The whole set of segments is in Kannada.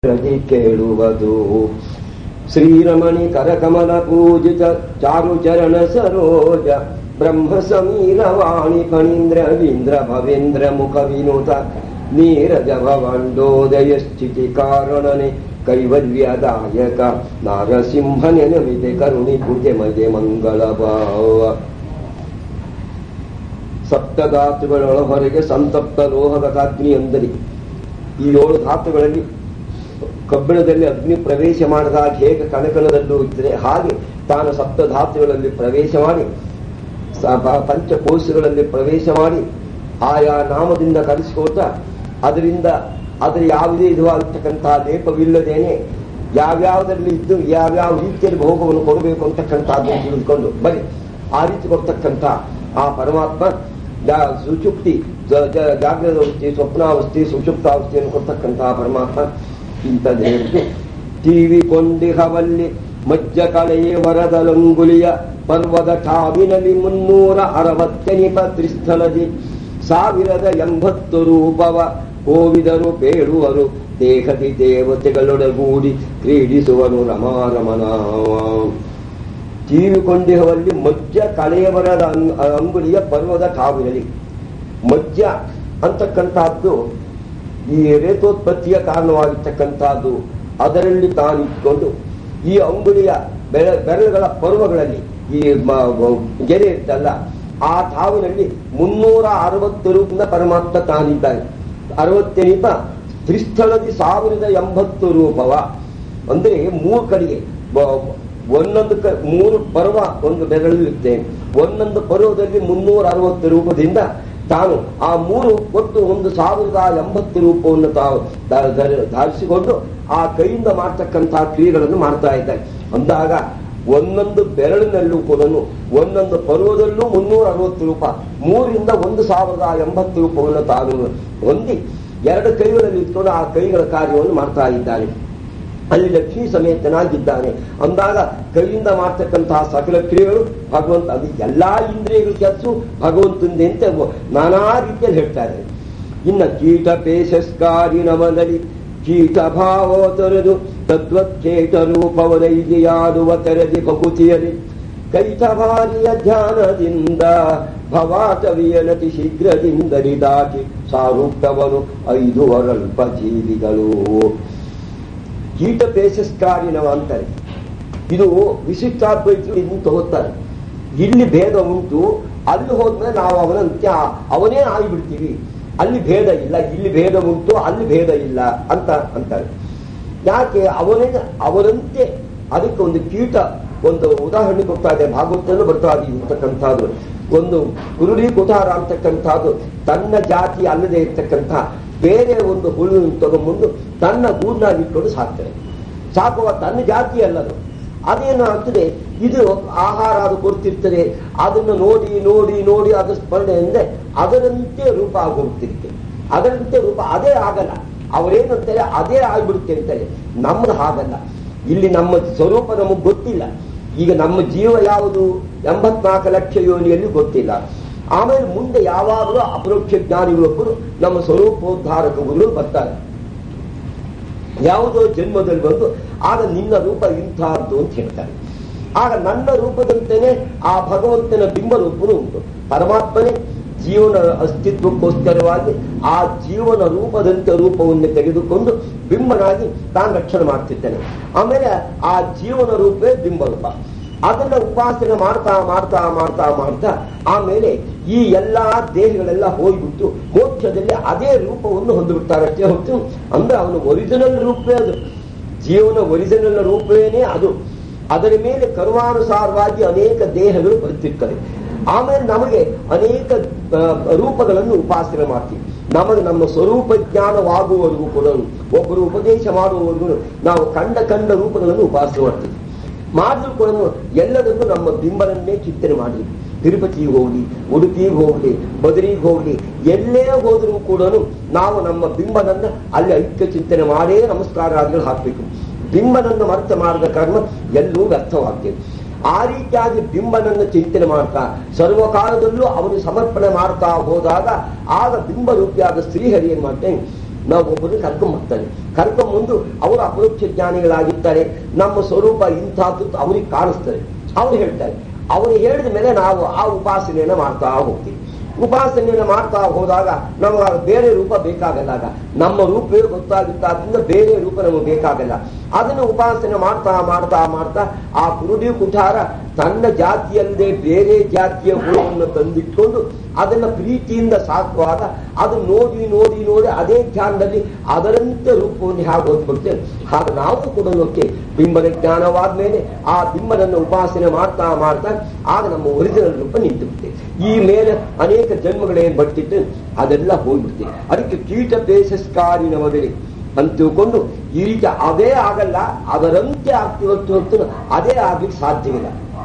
ರಜಿ ಕೇಳುವುದು ಶ್ರೀರಮಣಿ ಕರಕಮಲ ಪೂಜಿತ ಚಾರು ಚರಣ ಸರೋಜ ಬ್ರಹ್ಮ ಸಮೀರ ವಾಣಿ ಫಣೀಂದ್ರ ವೀಂದ್ರ ಭವೇಂದ್ರ ಮುಖ ವಿನುತ ನೀರಜ ಭವಂಡೋದಯ ಸ್ಥಿತಿ ಕಾರಣನೆ ಕೈವಲ್ಯದಾಯಕ ನಾರಸಿಂಹ ನೆನವಿದೆ ಕರುಣಿ ಪೂಜೆ ಮಜೆ ಮಂಗಳ ಭಾವ ಸಪ್ತಧಾತುಗಳ ಹೊರಗೆ ಸಂತಪ್ತ ಲೋಹದ ಅಗ್ನಿ ಎಂದರಿ ಈ ಏಳು ಧಾತುಗಳಲ್ಲಿ ಕಬ್ಬಿಣದಲ್ಲಿ ಅಗ್ನಿ ಪ್ರವೇಶ ಮಾಡಿದಾಗ ಹೇಗೆ ಕಣಕಣದಲ್ಲೂ ಇದ್ದರೆ ಹಾಗೆ ತಾನು ಸಪ್ತ ಧಾತುಗಳಲ್ಲಿ ಪ್ರವೇಶ ಮಾಡಿ ಸ- ಪ- ಪಂಚಕೋಶಗಳಲ್ಲಿ ಪ್ರವೇಶ ಮಾಡಿ ಆಯಾ ನಾಮದಿಂದ ಕರೆಸಿಕೊಳ್ತಾ ಅದರಿಂದ ಅದರ ಯಾವುದೇ ಇದುವಾಗಿರ್ತಕ್ಕಂತಹ ಲೇಪವಿಲ್ಲದೇನೆ ಯಾವ್ಯಾವುದರಲ್ಲಿ ಇದ್ದು ಯಾವ್ಯಾವ ರೀತಿಯಲ್ಲಿ ಭೋಗವನ್ನು ಕೊಡಬೇಕು ಅಂತಕ್ಕಂಥದ್ದನ್ನು ತಿಳಿದುಕೊಂಡು ಬರೀ ಆ ರೀತಿ ಕೊಡ್ತಕ್ಕಂಥ ಆ ಪರಮಾತ್ಮ ಜಾ- ಸುಷುಪ್ತಿ ಜ- ಜ- ಜಾಗೃತ ಅವಸ್ಥೆ ಸ್ವಪ್ನಾವಸ್ಥೆ ಸುಷುಪ್ತಾವಸ್ಥೆಯನ್ನು ಕೊಡ್ತಕ್ಕಂತಹ ಪರಮಾತ್ಮ ಇಂಥದ್ದು ಹೇಳಿದ್ದು ಟಿವಿ ಕೊಂಡಿಹವಲ್ಲಿ ಮಜ್ಜ ಕಳೆಯೇ ವರದಲಂಗುಲಿಯ ಪರ್ವದ ಠಾವಿನಲ್ಲಿ ಮುನ್ನೂರ ಅರವತ್ತೆನಿಪ ತ್ರಿಸ್ಥಳದಿ ಸಾವಿರದ ಎಂಬತ್ತು ರೂಪವ ಕೋವಿದರು ಬೇಡುವರು ದೇಹದಿ ದೇವತೆಗಳೊಡಗೂಡಿ ಕ್ರೀಡಿಸುವನು ರಮಾರಮಣ ಕೊಂಡಿಹವಲ್ಲಿ ಮಜ್ಜ ಕಳೆಯವರದ ಅಂಗ್- ಅಂಗುಲಿಯ ಪರ್ವದ ಠಾವಿನಲ್ಲಿ ಮಜ್ಜ ಅಂತಕ್ಕಂಥದ್ದು ಈ ರೇತೋತ್ಪತ್ತಿಯ ಕಾರಣವಾಗಿರ್ತಕ್ಕಂಥದ್ದು ಅದರಲ್ಲಿ ತಾನಿಟ್ಕೊಂಡು ಈ ಅಂಗುಳಿಯ ಬೆಳ ಬೆರಳುಗಳ ಪರ್ವಗಳಲ್ಲಿ ಈ ಮ- ಮ- ಗೆರೆ ಇರ್ತಲ್ಲ ಆ ಠಾವಿನಲ್ಲಿ ಮುನ್ನೂರ ಅರವತ್ತು ರೂಪದ ಪರಮಾತ್ಮ ತಾನಿದ್ದಾನೆ ಅರವತ್ತೆನಿಪ ತ್ರಿಸ್ಥಳದಿ ಸಾವಿರದ ಎಂಬತ್ತು ರೂಪವ ಅಂದ್ರೆ ಮೂರು ಕಡೆಗೆ ಬ- ಒಂದೊಂದು ಕ ಮೂರು ಪರ್ವ ಒಂದು ಬೆರಳಿರುತ್ತೆ ಒಂದೊಂದು ಪರ್ವದಲ್ಲಿ ಮುನ್ನೂರ ಅರವತ್ತು ರೂಪದಿಂದ ತಾನು ಆ ಮೂರು ಒಟ್ಟು ಒಂದು ಸಾವಿರದ ಎಂಬತ್ತು ರೂಪವನ್ನು ತಾವು ಧ- ಧ- ಧಾರಿಸಿಕೊಂಡು ಆ ಕೈಯಿಂದ ಮಾಡ್ತಕ್ಕಂತಹ ಕ್ರಿಯೆಗಳನ್ನು ಮಾಡ್ತಾ ಇದ್ದಾರೆ ಅಂದಾಗ ಒಂದೊಂದು ಬೆರಳಿನಲ್ಲೂ ಕೂಡ ಒಂದೊಂದು ಪರ್ವದಲ್ಲೂ ಮುನ್ನೂರ ಅರವತ್ತು ರೂಪ ಮೂರಿಂದ ಒಂದು ಸಾವಿರದ ಎಂಬತ್ತು ರೂಪವನ್ನು ತಾನು ಹೊಂದಿ ಎರಡು ಕೈಗಳಲ್ಲಿ ಇಟ್ಕೊಂಡು ಆ ಕೈಗಳ ಕಾರ್ಯವನ್ನು ಮಾಡ್ತಾ ಇದ್ದಾನೆ ಅಲ್ಲಿ ಲಕ್ಷ್ಮೀ ಸಮೇತನಾಗಿದ್ದಾನೆ ಅಂದಾಗ ಕೈಯಿಂದ ಮಾಡ್ತಕ್ಕಂತಹ ಸಕಲ ಕ್ರಿಯೆಗಳು ಭಗವಂತ ಅದು ಎಲ್ಲಾ ಇಂದ್ರಿಯಗಳ ಕೆಲಸ ಭಗವಂತಂದೆ ಅಂತ ನಾನಾ ರೀತಿಯಲ್ಲಿ ಹೇಳ್ತಾರೆ ಇನ್ನ ಕೀಟ ಪೇಶಸ್ಕಾರಿ ನಮದಲ್ಲಿ ಕೀಟ ಭಾವ ತೊರೆದು ತದ್ವತ್ಕೇಟ ರೂಪವನೈದಿಯಾಡುವ ತೆರೆದಿ ಬಹುತಿಯಲಿ ಕೈಟಭಾರಿಯ ಧ್ಯಾನದಿಂದ ಭವಾಟವಿಯನತಿ ಶೀಘ್ರದಿಂದಲಿ ದಾಟಿ ಸಾರೂಪ್ತವನು ಐದು ವರಲ್ಪ ಜೀವಿಗಳು ಕೀಟ ಪೇಶಸ್ಕಾರಿನವ ಅಂತಾರೆ ಇದು ವಿಶಿಷ್ಟಾದ್ವೈತರು ಇದನ್ನು ತಗೋತಾರೆ ಇಲ್ಲಿ ಭೇದ ಉಂಟು ಅಲ್ಲಿ ಹೋದ್ಮೇಲೆ ನಾವು ಅವನಂತೆ ಅವನೇ ಆಗಿಬಿಡ್ತೀವಿ ಅಲ್ಲಿ ಭೇದ ಇಲ್ಲ ಇಲ್ಲಿ ಭೇದ ಉಂಟು ಅಲ್ಲಿ ಭೇದ ಇಲ್ಲ ಅಂತ ಅಂತಾರೆ ಯಾಕೆ ಅವನೇ ಅವರಂತೆ ಅದಕ್ಕೆ ಒಂದು ಕೀಟ ಒಂದು ಉದಾಹರಣೆ ಕೊಡ್ತಾ ಇದೆ ಭಾಗವತಲ್ಲೂ ಬರ್ತಾ ಇದೆ ಇರ್ತಕ್ಕಂಥದ್ದು ಒಂದು ಕುರುಡಿ ಕುಟಾರ ಅಂತಕ್ಕಂಥದ್ದು ತನ್ನ ಜಾತಿ ಅಲ್ಲದೆ ಇರ್ತಕ್ಕಂಥ ಬೇರೆ ಒಂದು ಹುಳುವನ್ನು ತಗೊಂಬಂದು ತನ್ನ ಗೂಡ್ನಾಗಿಟ್ಕೊಂಡು ಸಾಕ್ತಾರೆ ಸಾಕುವ ತನ್ನ ಜಾತಿ ಅಲ್ಲದು ಅದೇನು ಆಗ್ತದೆ ಇದು ಆಹಾರ ಅದು ಕೊಡ್ತಿರ್ತದೆ ಅದನ್ನು ನೋಡಿ ನೋಡಿ ನೋಡಿ ಅದು ಸ್ಮರಣೆಯಿಂದ ಅದರಂತೆ ರೂಪ ಆಗೋಗ್ತಿರುತ್ತೆ ಅದರಂತೆ ರೂಪ ಅದೇ ಆಗಲ್ಲ ಅವರೇನಂತಾರೆ ಅದೇ ಆಗ್ಬಿಡುತ್ತೆ ಅಂತಾರೆ ನಮ್ದು ಹಾಗಲ್ಲ ಇಲ್ಲಿ ನಮ್ಮ ಸ್ವರೂಪ ನಮಗೆ ಗೊತ್ತಿಲ್ಲ ಈಗ ನಮ್ಮ ಜೀವ ಯಾವುದು ಎಂಬತ್ನಾಲ್ಕು ಲಕ್ಷ ಯೋನಿಯಲ್ಲಿ ಗೊತ್ತಿಲ್ಲ ಆಮೇಲೆ ಮುಂದೆ ಯಾವಾಗಲೂ ಅಪರೋಕ್ಷ ಜ್ಞಾನಿಗಳೊಬ್ಬರು ನಮ್ಮ ಸ್ವರೂಪೋದ್ಧಾರಕ ಗುರುಗಳು ಬರ್ತಾರೆ ಯಾವುದೋ ಜನ್ಮದಲ್ಲಿ ಬಂದು ಆಗ ನಿನ್ನ ರೂಪ ಇಂಥದ್ದು ಅಂತ ಹೇಳ್ತಾರೆ ಆಗ ನನ್ನ ರೂಪದಂತೆಯೇ ಆ ಭಗವಂತನ ಬಿಂಬ ರೂಪನೂ ಉಂಟು ಪರಮಾತ್ಮನೇ ಜೀವನ ಅಸ್ತಿತ್ವಕ್ಕೋಸ್ಕರವಾಗಿ ಆ ಜೀವನ ರೂಪದಂತೆ ರೂಪವನ್ನು ತೆಗೆದುಕೊಂಡು ಬಿಂಬನಾಗಿ ತಾನು ರಕ್ಷಣೆ ಮಾಡ್ತಿದ್ದಾನೆ ಆಮೇಲೆ ಆ ಜೀವನ ರೂಪವೇ ಬಿಂಬ ರೂಪ ಅದನ್ನ ಉಪಾಸನೆ ಮಾಡ್ತಾ ಮಾಡ್ತಾ ಮಾಡ್ತಾ ಮಾಡ್ತಾ ಆಮೇಲೆ ಈ ಎಲ್ಲಾ ದೇಹಗಳೆಲ್ಲ ಹೋಗ್ಬಿಟ್ಟು ಮೋಕ್ಷದಲ್ಲಿ ಅದೇ ರೂಪವನ್ನು ಹೊಂದಿಬಿಡ್ತಾರಷ್ಟೇ ಹೊರತು ಅಂದ್ರೆ ಅವನ ಒರಿಜಿನಲ್ ರೂಪವೇ ಅದು ಜೀವನ ಒರಿಜಿನಲ್ ರೂಪವೇನೇ ಅದು ಅದರ ಮೇಲೆ ಕರ್ಮಾನುಸಾರವಾಗಿ ಅನೇಕ ದೇಹಗಳು ಬರ್ತಿರ್ತವೆ ಆಮೇಲೆ ನಮಗೆ ಅನೇಕ ಆ, ರೂಪಗಳನ್ನು ಉಪಾಸನೆ ಮಾಡ್ತೀವಿ ನಮಗೆ ನಮ್ಮ ಸ್ವರೂಪ ಜ್ಞಾನವಾಗುವವರೆಗೂ ಕೂಡ ಒಬ್ಬರು ಉಪದೇಶ ಮಾಡುವವರೆಗೂ ನಾವು ಕಂಡ ಕಂಡ ರೂಪಗಳನ್ನು ಉಪಾಸನೆ ಮಾಡ್ತೀವಿ ಮಾಡಿದ್ರು ಕೂಡ ಎಲ್ಲದಕ್ಕೂ ನಮ್ಮ ಬಿಂಬನನ್ನೇ ಚಿಂತನೆ ಮಾಡಿ ತಿರುಪತಿಗೆ ಹೋಗ್ಲಿ ಉಡುಪಿಗೆ ಹೋಗ್ಲಿ ಬದರಿಗೆ ಹೋಗ್ಲಿ ಎಲ್ಲೇ ಹೋದರೂ ಕೂಡ ನಾವು ನಮ್ಮ ಬಿಂಬನನ್ನ ಅಲ್ಲಿ ಐಕ್ಯ ಚಿಂತನೆ ಮಾಡೇ ನಮಸ್ಕಾರಾದಿಗಳು ಹಾಕಬೇಕು ಬಿಂಬನನ್ನು ಮರ್ತ ಮಾಡಿದ ಕರ್ಮ ಎಲ್ಲೂ ವ್ಯರ್ಥವಾಗ್ತದೆ ಆ ರೀತಿಯಾಗಿ ಬಿಂಬನನ್ನು ಚಿಂತನೆ ಮಾಡ್ತಾ ಸರ್ವಕಾಲದಲ್ಲೂ ಅವನು ಸಮರ್ಪಣೆ ಮಾಡ್ತಾ ಹೋದಾಗ ಆಗ ಬಿಂಬ ರೂಪಿಯಾದ ಶ್ರೀಹರಿ ಏನ್ ಮಾಡ್ತೇನೆ ನಾವು ಒಬ್ಬರನ್ನು ಕರ್ಕೊಂಡ್ಬರ್ತಾನೆ ಕರ್ಕೊಂಡ್ಬಂದು ಅವರು ಅಪರೋಕ್ಷ ಜ್ಞಾನಿಗಳಾಗಿರ್ತಾರೆ ನಮ್ಮ ಸ್ವರೂಪ ಇಂಥದ್ದು ಅವ್ರಿಗೆ ಕಾಣಿಸ್ತಾರೆ ಅವ್ರು ಹೇಳ್ತಾರೆ ಅವರು ಹೇಳಿದ ಮೇಲೆ ನಾವು ಆ ಉಪಾಸನೆಯನ್ನ ಮಾಡ್ತಾ ಹೋಗ್ತೀವಿ ಉಪಾಸನೆಯನ್ನು ಮಾಡ್ತಾ ಹೋದಾಗ ನಮಗೆ ಬೇರೆ ರೂಪ ಬೇಕಾಗಲ್ಲ ನಮ್ಮ ರೂಪವೇ ಗೊತ್ತಾಗುತ್ತಾದ್ರಿಂದ ಬೇರೆ ರೂಪ ನಮಗೆ ಬೇಕಾಗಲ್ಲ ಅದನ್ನು ಉಪಾಸನೆ ಮಾಡ್ತಾ ಮಾಡ್ತಾ ಮಾಡ್ತಾ ಆ ಕುರುಡಿ ಕುಠಾರ ತನ್ನ ಜಾತಿಯಲ್ಲದೆ ಬೇರೆ ಜಾತಿಯ ಗುಣವನ್ನು ತಂದಿಟ್ಕೊಂಡು ಅದನ್ನ ಪ್ರೀತಿಯಿಂದ ಸಾಕುವಾಗ ಅದು ನೋಡಿ ನೋಡಿ ನೋಡಿ ಅದೇ ಧ್ಯಾನದಲ್ಲಿ ಅದರಂತೆ ರೂಪವನ್ನು ಹೇಗೆ ಓದ್ಬಿಡ್ತೇವೆ ಹಾಗೆ ನಾವು ಕೂಡ ನೋಡ್ತೇವೆ ಬಿಂಬದ ಜ್ಞಾನವಾದ್ಮೇಲೆ ಆ ಬಿಂಬನನ್ನು ಉಪಾಸನೆ ಮಾಡ್ತಾ ಮಾಡ್ತಾ ಆಗ ನಮ್ಮ ಒರಿಜಿನಲ್ ರೂಪ ನಿಂತು ಬಿಡ್ತೇವೆ ಈ ಮೇಲೆ ಅನೇಕ ಜನ್ಮಗಳೇನು ಬರ್ತಿತ್ತು ಅದೆಲ್ಲ ಹೋಗ್ಬಿಡ್ತೇವೆ ಅದಕ್ಕೆ ಕೀಟ ಬೇಸಸ್ಕಾರಿನವರಲ್ಲಿ ಅಂತ ತಿಳ್ಕೊಂಡು ಈ ರೀತಿ ಅದೇ ಆಗಲ್ಲ ಅದರಂತೆ ಆಗ್ತಿವತ್ತು ಹೊತ್ತು ಅದೇ ಆಗ್ಲಿಕ್ಕೆ ಸಾಧ್ಯವಿಲ್ಲ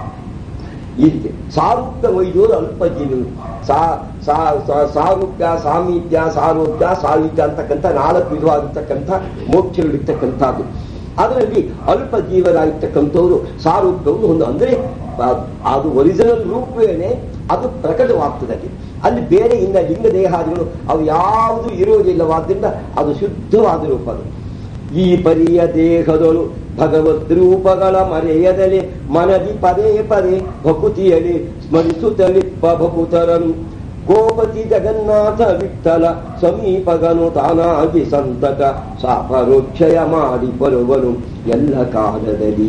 ಈ ರೀತಿ ಸಾರೂಪ್ಯ ವೈದ್ಯರು ಅಲ್ಪ ಜೀವಿಗಳು ಸಾ ಸಾರೂಪ್ಯ ಸಾಮೀಪ್ಯ ಸಾರೂಪ್ಯ ಸಾಹಿತ್ಯ ಅಂತಕ್ಕಂಥ ನಾಲ್ಕು ವಿಧವಾಗಿರ್ತಕ್ಕಂಥ ಮೋಕ್ಷಗಳಿರ್ತಕ್ಕಂಥದ್ದು ಅದರಲ್ಲಿ ಅಲ್ಪ ಜೀವರಾಗಿರ್ತಕ್ಕಂಥವ್ರು ಸಾರೂಪ್ಯವನ್ನು ಒಂದು ಅಂದ್ರೆ ಅದು ಒರಿಜಿನಲ್ ರೂಪವೇನೆ ಅದು ಪ್ರಕಟವಾಗ್ತದೆ ಅಲ್ಲಿ ಅಲ್ಲಿ ಬೇರೆ ಇನ್ನ ಲಿಂಗ ದೇಹಾದಿಗಳು ಅವು ಯಾವುದು ಇರುವುದಿಲ್ಲವಾದ್ರಿಂದ ಅದು ಶುದ್ಧವಾದ ರೂಪ ಅದು ಈ ಪರಿಯ ದೇಹದಳು ಭಗವದ್ ರೂಪಗಳ ಮರೆಯದಲೆ ಮನದಿ ಪದೇ ಪದೇ ಭಕುತಿಯಲಿ ಸ್ಮರಿಸುತ್ತಲಿಪ್ಪ ಭಕುತರನು ಗೋಪತಿ ಜಗನ್ನಾಥ ವಿಠಲ ಸಮೀಪಗನು ತಾನಾಗಿ ಸಂತಕ ಸಾಪರೋಕ್ಷಯ ಮಾಡಿ ಬರುವನು ಎಲ್ಲ ಕಾಲದಲ್ಲಿ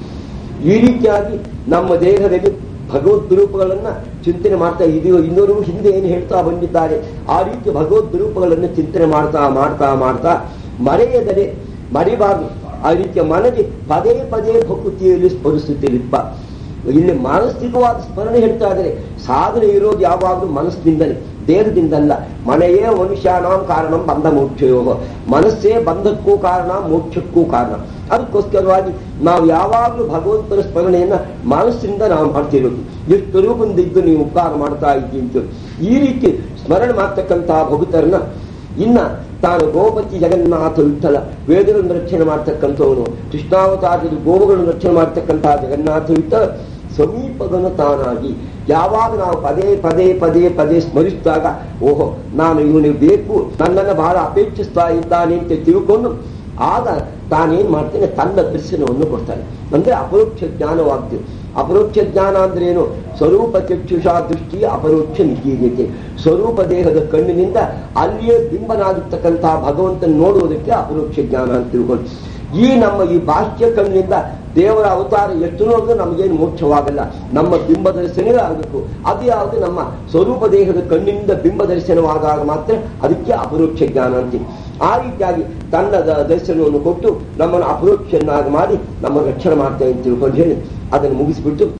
ಈ ರೀತಿಯಾಗಿ ನಮ್ಮ ದೇಹದಲ್ಲಿ ಭಗವದ್ ರೂಪಗಳನ್ನ ಚಿಂತನೆ ಮಾಡ್ತಾ ಇದೆಯೋ ಇನ್ನೊರು ಹಿಂದೆ ಏನು ಹೇಳ್ತಾ ಬಂದಿದ್ದಾರೆ ಆ ರೀತಿ ಭಗವದ್ ರೂಪಗಳನ್ನು ಚಿಂತನೆ ಮಾಡ್ತಾ ಮಾಡ್ತಾ ಮಾಡ್ತಾ ಮರೆಯದರೆ ಮರಿಬಾರದು ಆ ರೀತಿಯ ಮನದಿ ಪದೇ ಪದೇ ಭಕುತಿಯಲ್ಲಿ ಸ್ಮರಿಸುತ್ತಿಲಿಪ್ಪ ಇಲ್ಲಿ ಮಾನಸಿಕವಾದ ಸ್ಮರಣೆ ಹೇಳ್ತಾ ಇದ್ದಾರೆ ಸಾಧನೆ ಇರೋದು ಯಾವಾಗಲೂ ಮನಸ್ಸಿನಿಂದಲೇ ದೇಹದಿಂದಲ್ಲ ಮನೆಯೇ ಮನುಷ್ಯನಾಂ ಕಾರಣ ಬಂಧ ಮೋಕ್ಷಯೋಗ ಮನಸ್ಸೇ ಬಂಧಕ್ಕೂ ಕಾರಣ ಮೋಕ್ಷಕ್ಕೂ ಕಾರಣ ಅದಕ್ಕೋಸ್ಕರವಾಗಿ ನಾವು ಯಾವಾಗಲೂ ಭಗವಂತನ ಸ್ಮರಣೆಯನ್ನ ಮನಸ್ಸಿನಿಂದ ನಾವು ಮಾಡ್ತಿರೋದು ಎಷ್ಟು ರೂಪದಿಂದ ನೀವು ಉಪಕಾರ ಮಾಡ್ತಾ ಇದ್ದೀವಿ ಅಂತ ಈ ರೀತಿ ಸ್ಮರಣೆ ಮಾಡ್ತಕ್ಕಂತಹ ಭಗತರನ್ನ ಇನ್ನ ತಾನು ಗೋಪತಿ ಜಗನ್ನಾಥ ವಿಠಲ ವೇದಗಳನ್ನು ರಕ್ಷಣೆ ಮಾಡ್ತಕ್ಕಂಥವನು ಕೃಷ್ಣಾವತಾರದ ಗೋವುಗಳನ್ನು ರಕ್ಷಣೆ ಮಾಡ್ತಕ್ಕಂತಹ ಜಗನ್ನಾಥ ವಿಠಲ ಸಮೀಪದನು ತಾನಾಗಿ ಯಾವಾಗ ನಾವು ಪದೇ ಪದೇ ಪದೇ ಪದೇ ಸ್ಮರಿಸಿದಾಗ ಓಹೋ ನಾನು ಇವನಿಗೆ ಬೇಕು ನನ್ನನ್ನು ಬಹಳ ಅಪೇಕ್ಷಿಸ್ತಾ ಇದ್ದಾನೆ ಅಂತ ತಿಳ್ಕೊಂಡು ಆಗ ತಾನೇನ್ ಮಾಡ್ತೇನೆ ತನ್ನ ದರ್ಶನವನ್ನು ಕೊಡ್ತಾನೆ ಅಂದ್ರೆ ಅಪರೋಕ್ಷ ಜ್ಞಾನವಾಗ್ತದೆ ಅಪರೋಕ್ಷ ಜ್ಞಾನ ಅಂದ್ರೆ ಏನು ಸ್ವರೂಪ ಚಕ್ಷುಷಾ ದೃಷ್ಟಿ ಅಪರೋಕ್ಷ ನಿಗೀಯತೆ ಸ್ವರೂಪ ದೇಹದ ಕಣ್ಣಿನಿಂದ ಅಲ್ಲಿಯೇ ಬಿಂಬನಾಗಿರ್ತಕ್ಕಂತಹ ಭಗವಂತನ ನೋಡುವುದಕ್ಕೆ ಅಪರೋಕ್ಷ ಜ್ಞಾನ ಅಂತ ತಿಳ್ಕೊಂಡು ಈ ನಮ್ಮ ಈ ಬಾಹ್ಯ ಕಣ್ಣಿನಿಂದ ದೇವರ ಅವತಾರ ಎಷ್ಟು ನೋಡಿದ್ರು ನಮಗೇನು ಮೋಕ್ಷವಾಗಲ್ಲ ನಮ್ಮ ಬಿಂಬ ದರ್ಶನವೇ ಆಗಬೇಕು ಅದು ಯಾವುದು ನಮ್ಮ ಸ್ವರೂಪ ದೇಹದ ಕಣ್ಣಿನಿಂದ ಬಿಂಬ ದರ್ಶನವಾದಾಗ ಮಾತ್ರ ಅದಕ್ಕೆ ಅಪರೋಕ್ಷ ಜ್ಞಾನ ಅಂತೀವಿ ಆ ರೀತಿಯಾಗಿ ತನ್ನ ದರ್ಶನವನ್ನು ಕೊಟ್ಟು ನಮ್ಮನ್ನು ಅಪರೋಕ್ಷನ್ನಾಗಿ ಮಾಡಿ ನಮ್ಮ ರಕ್ಷಣೆ ಮಾಡ್ತೇವೆ ಅಂತ ತಿಳ್ಕೊಂಡು ಹೇಳಿ ಅದನ್ನು ಮುಗಿಸ್ಬಿಟ್ಟು